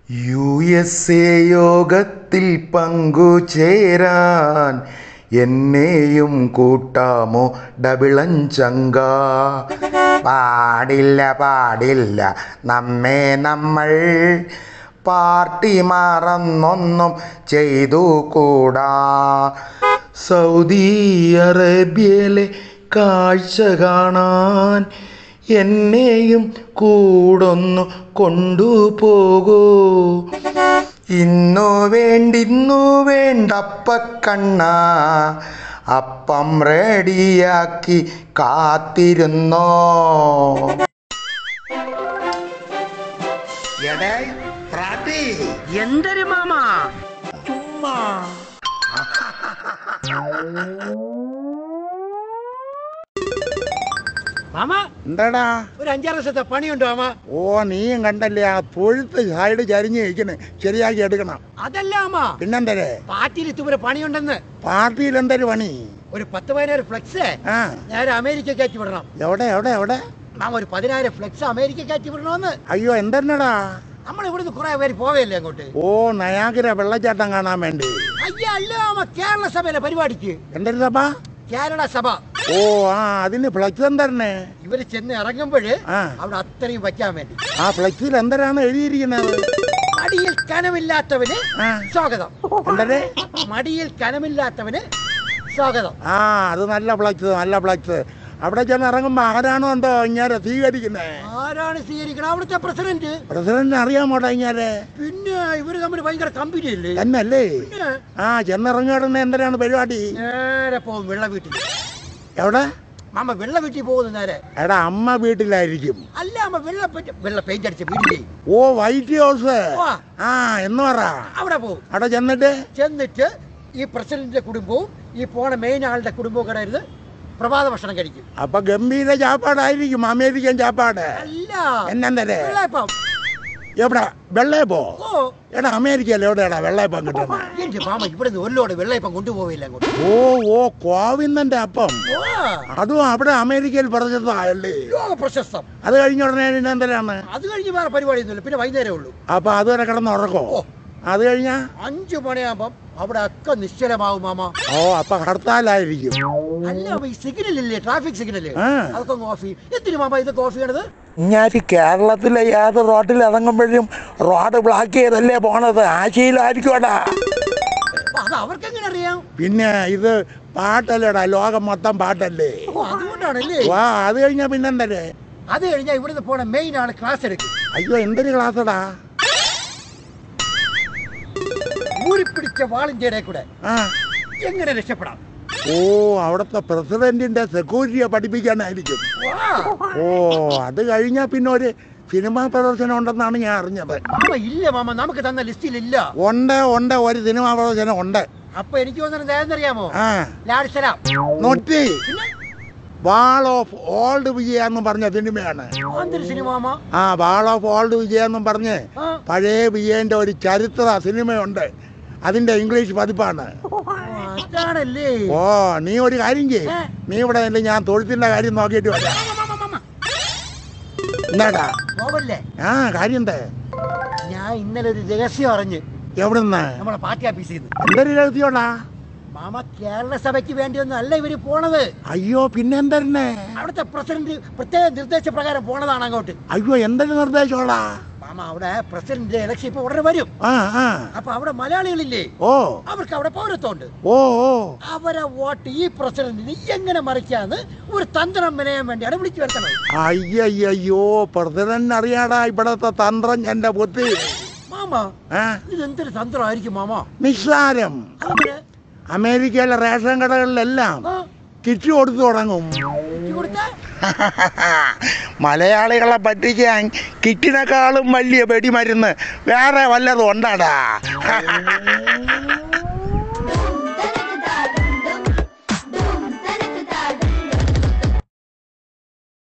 U S A യോഗത്തിൽ പങ്കുചേരാൻ എന്നെയും കൂട്ടാമോ ഡബിളഞ്ചങ്ക പാടില്ല പാടില്ല നമ്മെ നമ്മൾ പാർട്ടി മറന്നൊന്നും ചെയ്തു കൂടാ സൗദി അറേബ്യയിലെ കാഴ്ച കാണാൻ എന്നെയും കൂടൊന്നു കൊണ്ടുപോകൂ ഇന്നു വേണ്ടിന്നു വേണ്ടപ്പ കണ്ണ അപ്പം റെഡിയാക്കി കാത്തിരുന്നോ എടേ പ്രാട്ടി എന്തൊരു മാമാ ചുമ്മാ മാമ എന്താടാ ഒരു അഞ്ചാറ് ദിവസത്തെ പണിയുണ്ടോ മാമ ഓ നീയും കണ്ടല്ലേ ആ തൊഴുത്ത് സൈഡ് ചരിഞ്ഞ് ഇരിക്കണ് ശരിയാക്കി എടുക്കണം അതല്ല മാമ പിന്നെന്തരേ പാർട്ടിയിൽ ഇതുവരെ പണിയുണ്ടെന്ന് പാർട്ടിയിൽ എന്തൊരു പണി ഒരു പത്ത് പതിനായിരം ഫ്ലെക്സ് ആ നേരെ അമേരിക്ക കയറ്റി വിടണം എവിടെ എവിടെ എവിടെ മാമ ഒരു പതിനായിരം ഫ്ലെക്സ് അമേരിക്ക കയറ്റി വിടണമെന്ന് അയ്യോ എന്തെന്നടാ നമ്മൾ ഇവിടുന്ന് കുറെ പേര് പോവല്ലേ അങ്ങോട്ട് ഓ നയാഗര വെള്ളച്ചാട്ടം കാണാൻ വേണ്ടി അയ്യ അല്ല മാമ കേരള സഭയിലെ പരിപാടിക്ക് എന്തൊരു സഭ കേരള സഭ ഓ ആ അതിന് ഫ്ലക്സ് എന്തരനെ ഇവര് ചെന്ന് ഇറങ്ങുമ്പോഴ് ആ അവിടെ അത്രയും വയ്ക്കാൻ വേണ്ടി ആ ഫ്ലക്സിൽ എന്തരാണ് എഴുതിയിരിക്കുന്നത് മടിയിൽ കനമില്ലാത്തവന് ആ സ്വാഗതം എന്തരേ മടിയിൽ കനമില്ലാത്തവന് സ്വാഗതം ആ അത് നല്ല ഫ്ലക്സ് നല്ല ഫ്ലക്സ് അവിടെ ചെന്ന് ഇറങ്ങുമ്പോ ആരാണോ എന്തോ ഇങ്ങനെ സ്വീകരിക്കുന്നേ ആരാണ് സ്വീകരിക്കണം അവിടുത്തെ പ്രസിഡന്റ് പ്രസിഡന്റിന് അറിയാമോടാ ഇങ്ങനെ പിന്നെ ഇവര് തമ്മിൽ ഭയങ്കര കമ്പനി അല്ലേ എന്നല്ലേ പിന്നെ ആ ചെന്നിറങ്ങിയോടനെ എന്തിനാണ് പരിപാടി നേരെ പോകും വെള്ള വീട്ടിൽ എവിടെ മാമ വെള്ള വീട്ടിൽ പോകുന്നു നേരെ എടാ അമ്മ വീട്ടിലായിരിക്കും അല്ല അമ്മ വെള്ള പെയിന്റ്- വെള്ള പെയിന്റ് അടിച്ച വീട്ടിലേ ഓ വൈറ്റ് ഹൗസ് ഓ, ആ എന്ന് പറ അവിടെ പോകും അവിടെ ചെന്നിട്ട് ചെന്നിട്ട് ഈ പ്രസിഡന്റിന്റെ കുടുംബവും ഈ പോണ മെയിൻ ആളുടെ കുടുംബവും കൂടെ ഇരുന്ന് പ്രഭാത ഭക്ഷണം കഴിക്കും അപ്പൊ ഗംഭീര ചാപ്പാടായിരിക്കും അമേരിക്കൻ ചാപ്പാട് അല്ല എന്നെന്തരേ വെള്ളയപ്പം എവിടെ വെള്ളയപ്പോ ഓ എടാ അമേരിക്കയിൽ എവിടെയാടാ വെള്ളയപ്പം കിട്ടുന്നത് എന്റെ മാമ ഇവിടെ നിന്ന് ഒരു ലോഡ് വെള്ളയപ്പം കൊണ്ടുപോവില്ല അങ്ങോട്ട് ഓ ഓ കോവിന്ദന്റെ അപ്പം ഓ, അതും അവിടെ അമേരിക്കയിൽ പറഞ്ഞതായല്ലേ ലോക പ്രശസ്തം അത് കഴിഞ്ഞ ഉടനെ പിന്നെ എന്തിനാണ് അത് കഴിഞ്ഞ് വേറെ പരിപാടിയൊന്നുമില്ല പിന്നെ വൈകുന്നേരം ഉള്ളൂ അപ്പൊ അതുവരെ കിടന്ന് ഉറക്കോ ഓ. അത് കഴിഞ്ഞാ അഞ്ചു മണിയാകുമ്പം അവിടെ ഒക്കെ നിശ്ചലമാവും മാമ ഓ അപ്പൊ ഹർത്താലായിരിക്കും അല്ല അപ്പൊ ഈ സിഗ്നൽ ഇല്ലേ ട്രാഫിക് സിഗ്നൽ ആ. അതൊക്കെ ഒന്ന് ഓഫ് ചെയ്യും എന്തിനു മാമ ഇതൊക്കെ ഓഫ് ചെയ്യണത് ഞാൻ കേരളത്തിലെ ഏത് റോഡിൽ ഇറങ്ങുമ്പോഴും റോഡ് ബ്ലോക്ക് ചെയ്തല്ലേ പോണത് ആശയിലായിരിക്കുമടാ അപ്പൊ അത് അവർക്ക് എങ്ങനെ അറിയാം പിന്നെ ഇത് പാട്ടല്ലേടാ ലോകം മൊത്തം പാട്ടല്ലേ ഓ അതുകൊണ്ടാണല്ലേ വാ അത് കഴിഞ്ഞാ പിന്നെന്തരേ അത് കഴിഞ്ഞാൽ ഇവിടുന്ന് പോണ മെയിൻ ആണ് ക്ലാസ് എടുക്കും അയ്യോ എന്തൊരു ക്ലാസ്സടാ ഊരിപ്പിടിച്ച വാളിന്റെ ഇടയിൽ കൂടെ ആ എങ്ങനെ രക്ഷപ്പെടാം ഓ അവിടുത്തെ പ്രസിഡന്റിന്റെ സെക്യൂരിറ്റിയെ പഠിപ്പിക്കാനായിരിക്കും വാ. ഓ അത് കഴിഞ്ഞാ പിന്നെ ഒരു സിനിമാ പ്രദർശനം ഉണ്ടെന്നാണ് ഞാൻ അറിഞ്ഞത് മാമ ഇല്ല മാമ നമുക്ക് തന്ന ലിസ്റ്റിൽ ഇല്ല ഉണ്ട് ഉണ്ട് ഒരു സിനിമാ പ്രദർശനം ഉണ്ട് അപ്പൊ എനിക്ക് തോന്നുന്നത് ഏതെന്നറിയാമോ ആ ലാഡ്സലാം നൊറ്റി പിന്നെ വാൾ ഓഫ് ഓൾഡ് വിജയ എന്നും പറഞ്ഞ സിനിമയാണ് ആന്തരി സിനിമ മാമ ആ വാൾ ഓഫ് ഓൾഡ് വിജയ എന്നും പറഞ്ഞ് ആ, പഴയ വിജയന്റെ ഒരു ചരിത്ര സിനിമയുണ്ട് അതിന്റെ ഇംഗ്ലീഷ് പതിപ്പാണ് ഓ, അതാണല്ലേ ഓ നീ ഒരു കാര്യം ചെയ്യ് ഏ? നീ ഇവിടെ നില്ല്, ഞാൻ തൊഴുത്തിന്റെ കാര്യം നോക്കിയിട്ട് വരാം മാമ, മാമ, മാമ. എന്താടാ പോവല്ലേ ആ കാര്യം എന്താ ഞാൻ ഇന്നലെ ഒരു രഹസ്യം അറിഞ്ഞ് എവിടുന്ന് നമ്മളെ പാർട്ടി ഓഫീസിൽ നിന്ന് എന്തൊരു രഹസ്യമാടാ മാമ കേരള സഭയ്ക്ക് വേണ്ടിയൊന്നും അല്ല ഇവര് പോണത് അയ്യോ പിന്നെ എന്തരനെ അവിടുത്തെ പ്രസിഡന്റ് പ്രത്യേക നിർദ്ദേശപ്രകാരം പോണതാണ് അങ്ങോട്ട് അയ്യോ എന്തൊരു നിർദ്ദേശമാടാ മാമ അവിടെ പ്രസിഡന്റ് ഇലക്ഷൻ ഇപ്പൊ ഉടനെ വരും ആ ആ അപ്പൊ അവിടെ മലയാളികളില്ലേ ഓ അവർക്ക് അവിടെ പൗരത്വമുണ്ട് ഓ ഓ അവരെ വോട്ട് ഈ പ്രസിഡന്റിന് എങ്ങനെ മറിക്കാന്ന് ഒരു തന്ത്രം മെനയാൻ വേണ്ടിയാണ് വിളിച്ചു വരുത്തണത് അയ്യയ്യോ പ്രസിഡന്റ് അറിയാടാ ഇവിടത്തെ തന്ത്രം എന്റെ ബുദ്ധി മാമ ആ ഇതെന്തൊരു തന്ത്രമായിരിക്കും മാമ നിസ്സാരം അതെങ്ങനെ? അമേരിക്കയിലെ റേഷൻ കടകളിലെല്ലാം ആ, കിറ്റ് കൊടുത്തു തുടങ്ങും ഇജ്ജ് കൊടുത്തേ? മലയാളികളെ പറ്റിക്കാൻ കിറ്റിനേക്കാളും വലിയ വെടിമരുന്ന് വേറെ വല്ലതും ഉണ്ടാടാ ഓ,